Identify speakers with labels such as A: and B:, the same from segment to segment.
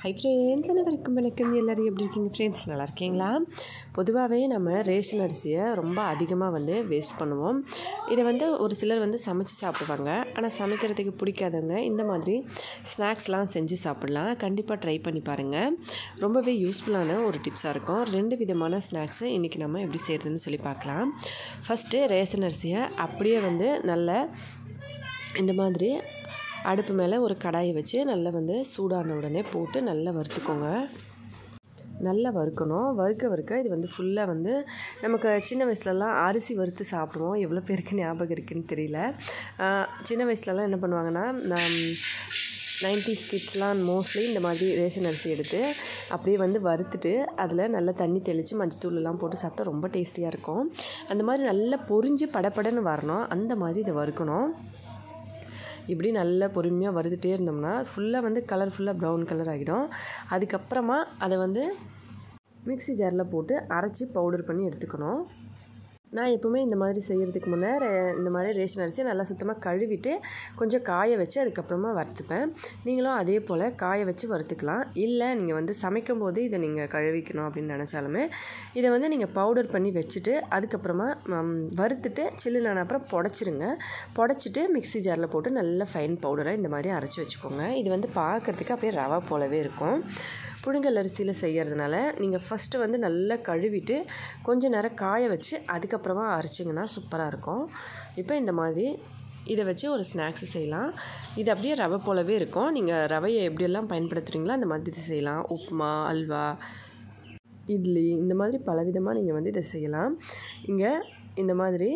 A: hi friends அனைவருக்கும் வணக்கம் எல்லோரும் எப்படி இருக்கீங்க ஃப்ரெண்ட்ஸ் நல்லா இருக்கீங்களா பொதுவாகவே நம்ம ரேஷன் அரிசியை ரொம்ப அதிகமாக வந்து வேஸ்ட் பண்ணுவோம் இதை வந்து ஒரு சிலர் வந்து சமைச்சு சாப்பிடுவாங்க ஆனால் சமைக்கிறதுக்கு பிடிக்காதவங்க இந்த மாதிரி ஸ்நாக்ஸ்லாம் செஞ்சு சாப்பிட்லாம் கண்டிப்பாக ட்ரை பண்ணி பாருங்கள் ரொம்பவே யூஸ்ஃபுல்லான ஒரு டிப்ஸாக இருக்கும் ரெண்டு விதமான ஸ்நாக்ஸை இன்றைக்கி நம்ம எப்படி செய்கிறதுன்னு சொல்லி பார்க்கலாம் ஃபஸ்ட்டு ரேஷன் அரிசியை அப்படியே வந்து நல்ல இந்த மாதிரி அடுப்பு மேலே ஒரு கடாயை வச்சு நல்லா வந்து சூடான உடனே போட்டு நல்லா வறுத்துக்கோங்க நல்லா வறுக்கணும் வறுக்க வறுக்க இது வந்து ஃபுல்லாக வந்து நமக்கு சின்ன வயசுலலாம் அரிசி வறுத்து சாப்பிடுவோம் எவ்வளோ பேருக்கு ஞாபகம் இருக்குதுன்னு தெரியல சின்ன வயசுலலாம் என்ன பண்ணுவாங்கன்னா நான் நைன்டிஸ் கிட்ஸ்லாம் மோஸ்ட்லி இந்த மாதிரி ரேஷன் அரிசி எடுத்து அப்படியே வந்து வறுத்துட்டு அதில் நல்லா தண்ணி தெளித்து மஞ்சத்தூள்லாம் போட்டு சாப்பிட்டா ரொம்ப டேஸ்டியாக இருக்கும் அந்த மாதிரி நல்லா பொரிஞ்சு படப்படன்னு வரணும் அந்த மாதிரி இதை வறுக்கணும் இப்படி நல்லா பொறுமையாக வறுத்துட்டே இருந்தோம்னா ஃபுல்லாக வந்து கலர் ஃபுல்லாக ப்ரௌன் கலர் ஆகிடும் அதுக்கப்புறமா அதை வந்து மிக்ஸி ஜாரில் போட்டு அரைச்சி பவுடர் பண்ணி எடுத்துக்கணும் நான் எப்போவுமே இந்த மாதிரி செய்கிறதுக்கு முன்னே இந்த மாதிரி ரேஷன் அரிசியை நல்லா சுத்தமாக கழுவிட்டு கொஞ்சம் காய வச்சு அதுக்கப்புறமா வறுத்துப்பேன் நீங்களும் அதே போல் காய வச்சு வறுத்துக்கலாம் இல்லை நீங்கள் வந்து சமைக்கும் போது இதை நீங்கள் கழுவிக்கணும் அப்படின்னு நினச்சாலுமே இதை வந்து நீங்கள் பவுடர் பண்ணி வச்சுட்டு அதுக்கப்புறமா வறுத்துட்டு சில்லுனான அப்புறம் புடச்சிருங்க புடச்சிட்டு மிக்ஸி ஜாரில் போட்டு நல்ல ஃபைன் பவுடராக இந்த மாதிரி அரைச்சி வச்சுக்கோங்க இது வந்து பார்க்குறதுக்கு அப்படியே ரவா போலவே இருக்கும் புழுங்கல் அரிசியில் செய்கிறதுனால நீங்கள் ஃபஸ்ட்டு வந்து நல்லா கழுவிட்டு கொஞ்சம் நேரம் காய வச்சு அதுக்கப்புறமா அரைச்சிங்கன்னா சூப்பராக இருக்கும் இப்போ இந்த மாதிரி இதை வச்சு ஒரு ஸ்நாக்ஸ் செய்யலாம் இது அப்படியே ரவை போலவே இருக்கும் நீங்கள் ரவையை எப்படியெல்லாம் பயன்படுத்துகிறீங்களோ அந்த மாதிரி இது செய்யலாம் உப்புமா அல்வா இட்லி இந்த மாதிரி பலவிதமாக நீங்கள் வந்து இதை செய்யலாம் இங்கே இந்த மாதிரி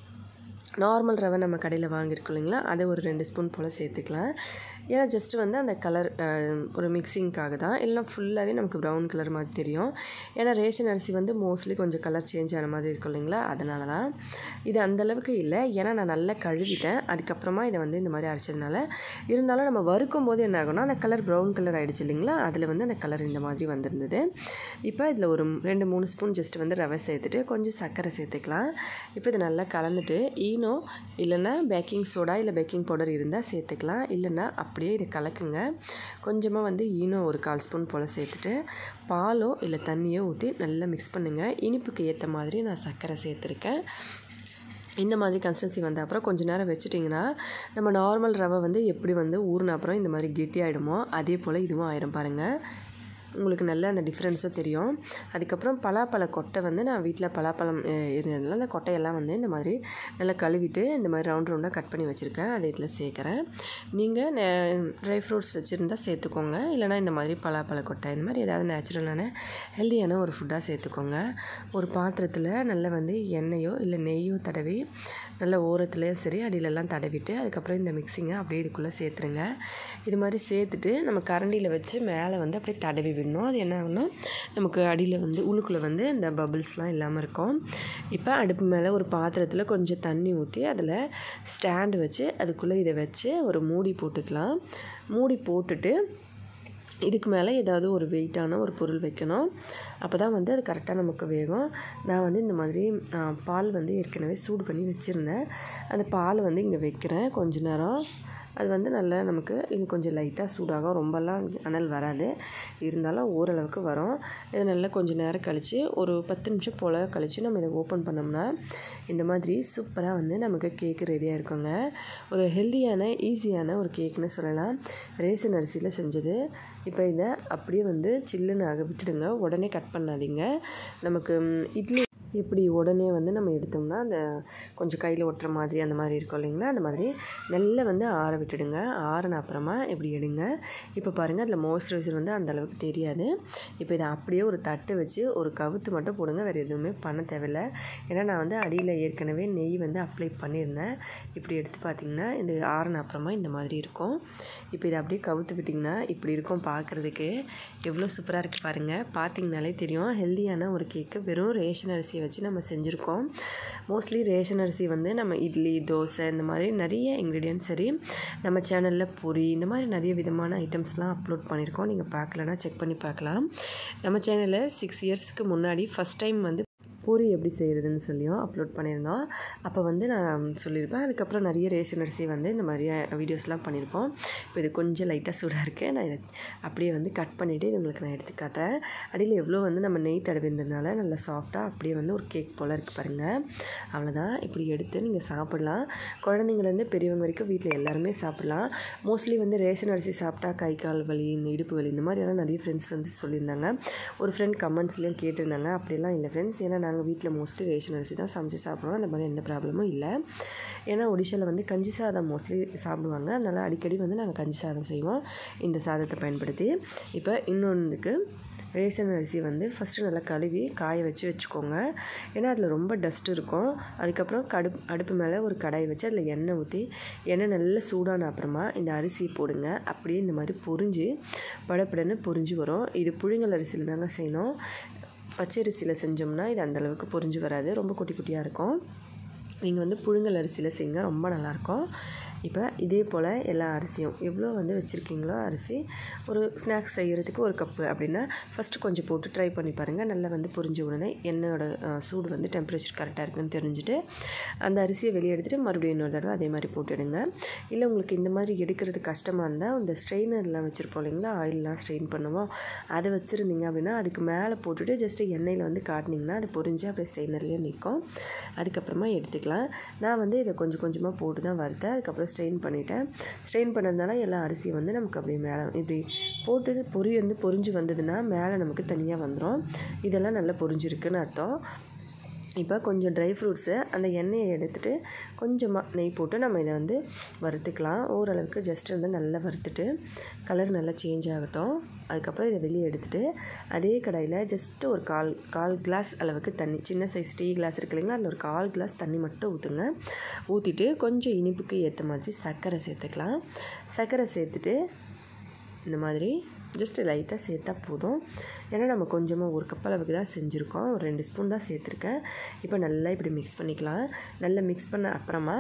A: நார்மல் ரவை நம்ம கடையில் வாங்கியிருக்கோம் இல்லைங்களா அதை ஒரு ரெண்டு ஸ்பூன் போல் சேர்த்துக்கலாம் ஏன்னா ஜஸ்ட்டு வந்து அந்த கலர் ஒரு மிக்சிங்க்காக தான் இல்லைனா ஃபுல்லாகவே நமக்கு ப்ரௌன் கலர் மாதிரி தெரியும் ஏன்னா ரேஷன் அரிசி வந்து மோஸ்ட்லி கொஞ்சம் கலர் சேஞ்ச் ஆன மாதிரி இருக்கும் இல்லைங்களா அதனால தான் இது அந்தளவுக்கு இல்லை ஏன்னா நான் நல்லா கழுவிட்டேன் அதுக்கப்புறமா இதை வந்து இந்த மாதிரி அரைச்சதுனால இருந்தாலும் நம்ம வறுக்கும் போது என்ன ஆகும்னா அந்த கலர் ப்ரௌன் கலர் ஆகிடுச்சு இல்லைங்களா அதில் வந்து அந்த கலர் இந்த மாதிரி வந்திருந்தது இப்போ இதில் ஒரு ரெண்டு மூணு ஸ்பூன் ஜஸ்ட் வந்து ரவை சேர்த்துட்டு கொஞ்சம் சர்க்கரை சேர்த்துக்கலாம் இப்போ இது நல்லா கலந்துட்டு ஈனோ இல்லைன்னா பேக்கிங் சோடா இல்லை பேக்கிங் பவுடர் இருந்தால் சேர்த்துக்கலாம் இல்லைன்னா அப்படியே இதை கலக்குங்க கொஞ்சமாக வந்து ஈனோ ஒரு கால் ஸ்பூன் போல் சேர்த்துட்டு பாலோ இல்லை தண்ணியோ ஊற்றி நல்லா மிக்ஸ் பண்ணுங்கள் இனிப்புக்கு ஏற்ற மாதிரி நான் சர்க்கரை சேர்த்துருக்கேன் இந்த மாதிரி கன்சிஸ்டன்சி வந்த அப்புறம் கொஞ்சம் நேரம் வச்சுட்டிங்கன்னா நம்ம நார்மல் ரவை வந்து எப்படி வந்து ஊறின அப்புறம் இந்த மாதிரி கெட்டியாகிடுமோ அதே போல் இதுவும் ஆயிரும் பாருங்கள் உங்களுக்கு நல்ல அந்த டிஃப்ரென்ஸும் தெரியும் அதுக்கப்புறம் பலாப்பழ கொட்டை வந்து நான் வீட்டில் பலாப்பழம் இருந்ததில் அந்த கொட்டையெல்லாம் வந்து இந்த மாதிரி நல்லா கழுவிட்டு இந்த மாதிரி ரவுண்ட் ரவுண்டாக கட் பண்ணி வச்சுருக்கேன் அதை இதில் சேர்க்குறேன் நீங்கள் ட்ரை ஃப்ரூட்ஸ் வச்சுருந்தா சேர்த்துக்கோங்க இல்லைனா இந்த மாதிரி பலாப்பழ கொட்டை இந்த மாதிரி ஏதாவது நேச்சுரலான ஹெல்த்தியான ஒரு ஃபுட்டாக சேர்த்துக்கோங்க ஒரு பாத்திரத்தில் நல்லா வந்து எண்ணெயோ இல்லை நெய்யோ தடவி நல்ல ஓரத்துலேயே சரி அடியிலலாம் தடவிட்டு அதுக்கப்புறம் இந்த மிக்சிங்கை அப்படியே இதுக்குள்ளே சேர்த்துருங்க இது மாதிரி சேர்த்துட்டு நம்ம கரண்டியில் வச்சு மேலே வந்து அப்படியே தடவி விடணும் அது என்ன ஆகும்னா நமக்கு அடியில் வந்து உள்ளுக்குள்ளே வந்து இந்த பபிள்ஸ்லாம் இல்லாமல் இருக்கும் இப்போ அடுப்பு மேலே ஒரு பாத்திரத்தில் கொஞ்சம் தண்ணி ஊற்றி அதில் ஸ்டாண்டு வச்சு அதுக்குள்ளே இதை வச்சு ஒரு மூடி போட்டுக்கலாம் மூடி போட்டுட்டு இதுக்கு மேலே ஏதாவது ஒரு வெயிட்டான ஒரு பொருள் வைக்கணும் அப்போ தான் வந்து அது கரெக்டாக நமக்கு வேகும் நான் வந்து இந்த மாதிரி பால் வந்து ஏற்கனவே சூடு பண்ணி வச்சுருந்தேன் அந்த பால் வந்து இங்கே வைக்கிறேன் கொஞ்ச நேரம் அது வந்து நல்லா நமக்கு இன்னும் கொஞ்சம் லைட்டாக சூடாகும் ரொம்பலாம் அனல் வராது இருந்தாலும் ஓரளவுக்கு வரும் இதை நல்லா கொஞ்சம் நேரம் கழித்து ஒரு பத்து நிமிஷம் போல் கழித்து நம்ம இதை ஓப்பன் பண்ணோம்னா இந்த மாதிரி சூப்பராக வந்து நமக்கு கேக்கு ரெடியாக இருக்குங்க ஒரு ஹெல்த்தியான ஈஸியான ஒரு கேக்குன்னு சொல்லலாம் ரேசன் அரிசியில் செஞ்சது இப்போ இதை அப்படியே வந்து சில்லுன்னு ஆக விட்டுடுங்க உடனே கட் பண்ணாதீங்க நமக்கு இட்லி எப்படி உடனே வந்து நம்ம எடுத்தோம்னா அந்த கொஞ்சம் கையில் ஒட்டுற மாதிரி அந்த மாதிரி இருக்கும் இல்லைங்களா அந்த மாதிரி நல்லா வந்து ஆற விட்டுடுங்க ஆறின அப்புறமா இப்படி எடுங்க இப்போ பாருங்கள் அதில் மாய்ஸ்சரைசர் வந்து அந்தளவுக்கு தெரியாது இப்போ இதை அப்படியே ஒரு தட்டு வச்சு ஒரு கவுத்து மட்டும் போடுங்க வேறு எதுவுமே பண்ண தேவையில்லை ஏன்னா நான் வந்து அடியில் ஏற்கனவே நெய் வந்து அப்ளை பண்ணியிருந்தேன் இப்படி எடுத்து பார்த்திங்கன்னா இது ஆறின அப்புறமா இந்த மாதிரி இருக்கும் இப்போ இதை அப்படியே கவுத்து விட்டிங்கன்னா இப்படி இருக்கும் பார்க்குறதுக்கு எவ்வளோ சூப்பராக இருக்குது பாருங்கள் பார்த்திங்கனாலே தெரியும் ஹெல்த்தியான ஒரு கேக்கு வெறும் ரேஷன் அரிசி வச்சு நம்ம செஞ்சுருக்கோம் மோஸ்ட்லி ரேஷன் அரிசி வந்து நம்ம இட்லி தோசை இந்த மாதிரி நிறைய இன்க்ரீடியன்ட் சரி நம்ம சேனலில் பொரி இந்த மாதிரி நிறைய விதமான ஐட்டம்ஸ்லாம் அப்லோட் பண்ணியிருக்கோம் நீங்கள் பார்க்கலன்னா செக் பண்ணி பார்க்கலாம் நம்ம சேனலில் சிக்ஸ் இயர்ஸ்க்கு முன்னாடி ஃபஸ்ட் டைம் வந்து பூரி எப்படி செய்கிறதுன்னு சொல்லியும் அப்லோட் பண்ணியிருந்தோம் அப்போ வந்து நான் சொல்லியிருப்பேன் அதுக்கப்புறம் நிறைய ரேஷன் அரிசி வந்து இந்த மாதிரி வீடியோஸ்லாம் பண்ணியிருப்போம் இப்போ இது கொஞ்சம் லைட்டாக சூடாக இருக்குது நான் இதை அப்படியே வந்து கட் பண்ணிவிட்டு இது உங்களுக்கு நான் எடுத்து காட்டுறேன் அடியில் எவ்வளோ வந்து நம்ம நெய் தடவிருந்ததுனால நல்லா சாஃப்டாக அப்படியே வந்து ஒரு கேக் போல் இருக்குது பாருங்கள் அவ்வளோதான் இப்படி எடுத்து நீங்கள் சாப்பிட்லாம் குழந்தைங்கலேருந்து பெரியவங்க வரைக்கும் வீட்டில் எல்லாருமே சாப்பிட்லாம் மோஸ்ட்லி வந்து ரேஷன் அரிசி சாப்பிட்டா கை கால் வலி இந்த இடுப்பு வலி இந்த மாதிரியெல்லாம் நிறைய ஃப்ரெண்ட்ஸ் வந்து சொல்லியிருந்தாங்க ஒரு ஃப்ரெண்ட் கமெண்ட்ஸ்லேயும் கேட்டிருந்தாங்க அப்படிலாம் இல்லை ஃப்ரெண்ட்ஸ் ஏன்னா நாங்கள் வீட்டில் மோஸ்ட்லி ரேஷன் அரிசி தான் சமைச்சு சாப்பிட்றோம் அந்த மாதிரி எந்த ப்ராப்ளமும் இல்லை ஏன்னா ஒடிஷாவில் வந்து கஞ்சி சாதம் மோஸ்ட்லி சாப்பிடுவாங்க அதனால் அடிக்கடி வந்து நாங்கள் கஞ்சி சாதம் செய்வோம் இந்த சாதத்தை பயன்படுத்தி இப்போ இன்னொன்றுக்கு ரேஷன் அரிசி வந்து ஃபஸ்ட்டு நல்லா கழுவி காய வச்சு வச்சுக்கோங்க ஏன்னா அதில் ரொம்ப டஸ்ட் இருக்கும் அதுக்கப்புறம் கடுப்பு அடுப்பு மேலே ஒரு கடாய் வச்சு அதில் எண்ணெய் ஊற்றி எண்ணெய் நல்லா சூடான அப்புறமா இந்த அரிசி போடுங்க அப்படியே இந்த மாதிரி பொரிஞ்சு படப்படன்னு பொரிஞ்சு வரும் இது புழுங்கல் அரிசியில் தாங்க செய்யணும் பச்சரிசியில் செஞ்சோம்னா இது அந்தளவுக்கு பொரிஞ்சு வராது ரொம்ப குட்டி குட்டியாக இருக்கும் நீங்கள் வந்து புழுங்கல் அரிசியில் செய்யுங்க ரொம்ப நல்லாயிருக்கும் இப்போ இதே போல் எல்லா அரிசியும் எவ்வளோ வந்து வச்சுருக்கீங்களோ அரிசி ஒரு ஸ்நாக்ஸ் செய்கிறதுக்கு ஒரு கப்பு அப்படின்னா ஃபஸ்ட்டு கொஞ்சம் போட்டு ட்ரை பண்ணி பாருங்கள் நல்லா வந்து புரிஞ்ச உடனே எண்ணெயோட சூடு வந்து டெம்பரேச்சர் கரெக்டாக இருக்குன்னு தெரிஞ்சுட்டு அந்த அரிசியை வெளியே எடுத்துகிட்டு மறுபடியும் இன்னொரு தடவை அதே மாதிரி போட்டுடுங்க இல்லை உங்களுக்கு இந்த மாதிரி எடுக்கிறது கஷ்டமாக இருந்தால் இந்த ஸ்ட்ரெயினர்லாம் வச்சுருப்போம் இல்லைங்களா ஆயிலெலாம் ஸ்ட்ரெயின் பண்ணுவோம் அதை வச்சுருந்தீங்க அப்படின்னா அதுக்கு மேலே போட்டுட்டு ஜஸ்ட்டு எண்ணெயில் வந்து காட்டினீங்கன்னா அது பொரிஞ்சு அப்படியே ஸ்ட்ரெயினர்லேயே நிற்கும் அதுக்கப்புறமா எடுத்துக்கலாம் நான் வந்து இதை கொஞ்சம் கொஞ்சமாக போட்டு தான் வறுத்தேன் அதுக்கப்புறம் ஸ்ட்ரெயின் பண்ணிவிட்டேன் ஸ்ட்ரெயின் பண்ணதுனால எல்லா அரிசியும் வந்து நமக்கு அப்படியே மேலே இப்படி போட்டு பொரி வந்து பொரிஞ்சு வந்ததுன்னா மேலே நமக்கு தனியாக வந்துடும் இதெல்லாம் நல்லா பொரிஞ்சிருக்குன்னு அர்த்தம் இப்போ கொஞ்சம் ட்ரை ஃப்ரூட்ஸு அந்த எண்ணெயை எடுத்துகிட்டு கொஞ்சமாக நெய் போட்டு நம்ம இதை வந்து வறுத்துக்கலாம் ஓரளவுக்கு ஜஸ்ட் வந்து நல்லா வறுத்துட்டு கலர் நல்லா சேஞ்ச் ஆகட்டும் அதுக்கப்புறம் இதை வெளியே எடுத்துகிட்டு அதே கடாயில் ஜஸ்ட்டு ஒரு கால் கால் கிளாஸ் அளவுக்கு தண்ணி சின்ன சைஸ் டீ கிளாஸ் இருக்கு இல்லைங்களா அதில் ஒரு கால் கிளாஸ் தண்ணி மட்டும் ஊற்றுங்க ஊற்றிட்டு கொஞ்சம் இனிப்புக்கு ஏற்ற மாதிரி சர்க்கரை சேர்த்துக்கலாம் சர்க்கரை சேர்த்துட்டு இந்த மாதிரி ஜஸ்ட்டு லைட்டாக சேர்த்தா போதும் ஏன்னா நம்ம கொஞ்சமாக ஒரு கப் அளவுக்கு தான் செஞ்சுருக்கோம் ஒரு ரெண்டு ஸ்பூன் தான் சேர்த்துருக்கேன் இப்போ நல்லா இப்படி மிக்ஸ் பண்ணிக்கலாம் நல்லா மிக்ஸ் பண்ண அப்புறமா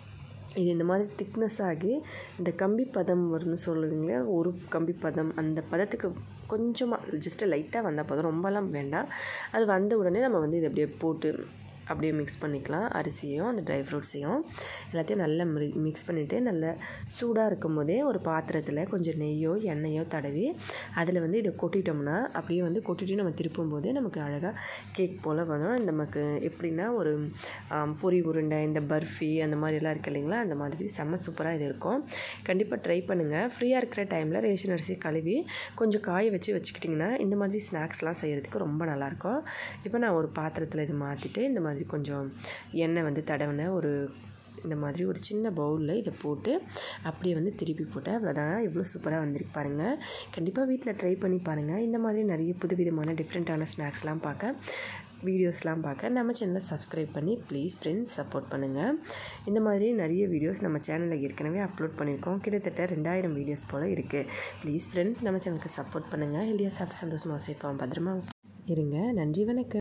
A: இது இந்த மாதிரி திக்னஸ் ஆகி இந்த கம்பி பதம் வரும்னு சொல்லுவீங்களே ஒரு கம்பி பதம் அந்த பதத்துக்கு கொஞ்சமாக ஜஸ்ட்டு லைட்டாக வந்தால் போதும் ரொம்பலாம் வேண்டாம் அது வந்த உடனே நம்ம வந்து இதை அப்படியே போட்டு அப்படியே மிக்ஸ் பண்ணிக்கலாம் அரிசியும் அந்த ட்ரை ஃப்ரூட்ஸையும் எல்லாத்தையும் நல்லா மிக்ஸ் பண்ணிவிட்டு நல்லா சூடாக இருக்கும் போதே ஒரு பாத்திரத்தில் கொஞ்சம் நெய்யோ எண்ணெயோ தடவி அதில் வந்து இதை கொட்டிட்டோம்னா அப்படியே வந்து கொட்டிட்டு நம்ம திருப்பும் போது நமக்கு அழகாக கேக் போல் வரும் நமக்கு எப்படின்னா ஒரு பொரி உருண்டை இந்த பர்ஃபி அந்த மாதிரிலாம் இருக்குது இல்லைங்களா அந்த மாதிரி செம்ம சூப்பராக இது இருக்கும் கண்டிப்பாக ட்ரை பண்ணுங்கள் ஃப்ரீயாக இருக்கிற டைமில் ரேஷன் அரிசி கழுவி கொஞ்சம் காய வச்சு வச்சுக்கிட்டிங்கன்னா இந்த மாதிரி ஸ்நாக்ஸ்லாம் செய்கிறதுக்கு ரொம்ப நல்லாயிருக்கும் இப்போ நான் ஒரு பாத்திரத்தில் இது மாற்றிட்டு இந்த மாதிரி கொஞ்சம் எண்ணெய் வந்து தடவின ஒரு இந்த மாதிரி ஒரு சின்ன பவுலில் இதை போட்டு அப்படியே வந்து திருப்பி போட்டேன் அவ்வளோதான் இவ்வளோ சூப்பராக வந்திருக்கு பாருங்கள் கண்டிப்பாக வீட்டில் ட்ரை பண்ணி பாருங்கள் இந்த மாதிரி நிறைய புதுவிதமான டிஃப்ரெண்ட்டான ஸ்நாக்ஸ்லாம் பார்க்க வீடியோஸ்லாம் பார்க்க நம்ம சேனலை சப்ஸ்கிரைப் பண்ணி ப்ளீஸ் ஃப்ரெண்ட்ஸ் சப்போர்ட் பண்ணுங்கள் இந்த மாதிரி நிறைய வீடியோஸ் நம்ம சேனலில் ஏற்கனவே அப்லோட் பண்ணியிருக்கோம் கிட்டத்தட்ட ரெண்டாயிரம் வீடியோஸ் போல் இருக்குது ப்ளீஸ் ஃப்ரெண்ட்ஸ் நம்ம சேனலுக்கு சப்போர்ட் பண்ணுங்கள் ஹெல்த்தியாக சாப்பிட்டு சந்தோஷமாக சேஃபாக பத்திரமா இருங்க நன்றி வணக்கம்